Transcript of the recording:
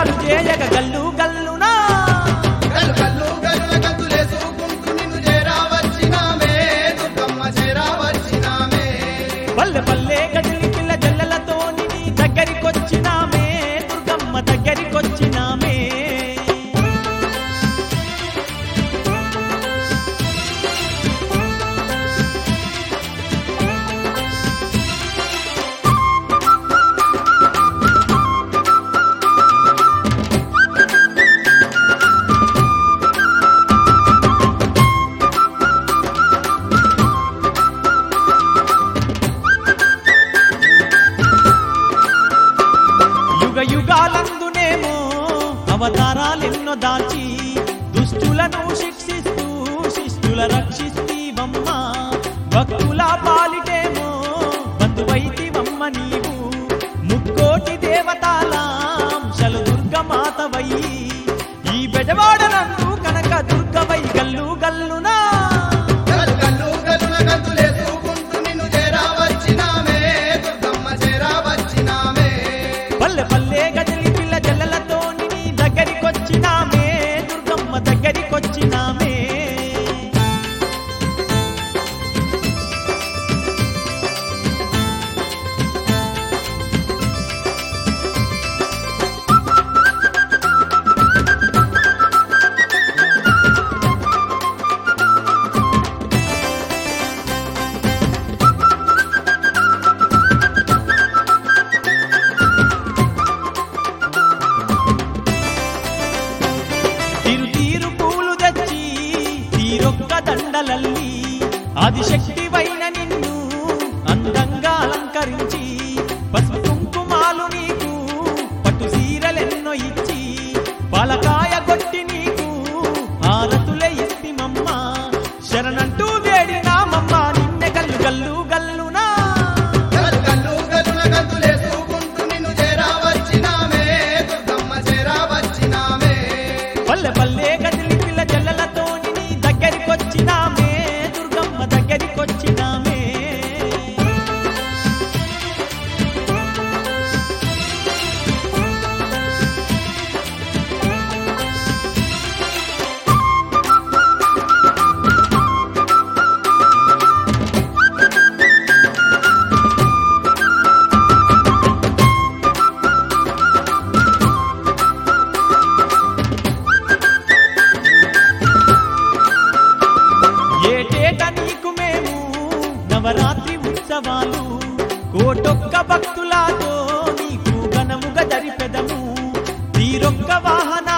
తాండవాలు చేయగ గల్లు గల్లునా గల్లు గల్లు గల్లున గంతులేసుకుంటూ నిన్ను చేరా వచ్చినామే దుర్గమ్మ చేరా వచ్చినామే పల్లె పల్లె గదిలి పిల్ల జల్లలతో నీ దగ్గరికొచ్చినామే దుర్గమ్మ దగ్గరికొచ్చినామే యుగ యుగాలందునేమో అవతారాలెన్నో దాచి దుష్టులను శిక్షిస్తూ శిష్టుల రక్షిస్తీవమ్మ భక్తుల పాలిటేమో బంధువైతివమ్మ నీవు ముక్కోటి దేవతాలాంశలు దుర్గమాతవై ఈ బెజవాడనందు కనక దుర్గవై గల్లు గల్లునా గల్లు గల్లు గల్లున గంతులేసుకుంటూ నిన్ను చేరా వచ్చినామే దుర్గమ్మ చేరా వచ్చినామే పల్లె పల్లె గదిలి పిల్ల జల్లలతో నీ దగ్గరికొచ్చినామే దుర్గమ్మ దగ్గరికొచ్చినామే తీరు తీరు పూలు తెచ్చి తీరొక్క దండలల్లి ఆదిశక్తివైన నిన్ను అందంగా అలంకరించి పసుపు కుంకుమాలు నీకు పట్టు సీరలెన్నో ఇచ్చి పాలకాయ కొట్టి నీకు ఆరతులే ఇస్తిమమ్మ శరణంటూ వేడినామమ్మ నిన్నె గల్లు గల్లు గల్లునా గల్లు గల్లు గల్లున గంతులేసుకుంటూ నిన్ను చేరా వచ్చినామే దుర్గమ్మ చేరా వచ్చినామే పల్లె పల్లె గదిలి పిల్ల జల్లలతో నీ దగ్గరికొచ్చినామే దుర్గమ్మ దగ్గరికొచ్చినామే ఏటేట నీకు మేము నవరాత్రి ఉత్సవాలు కోటొక్క భక్తులతో నీకు ఘనముగా జరిపెదము తీరొక్క వాహన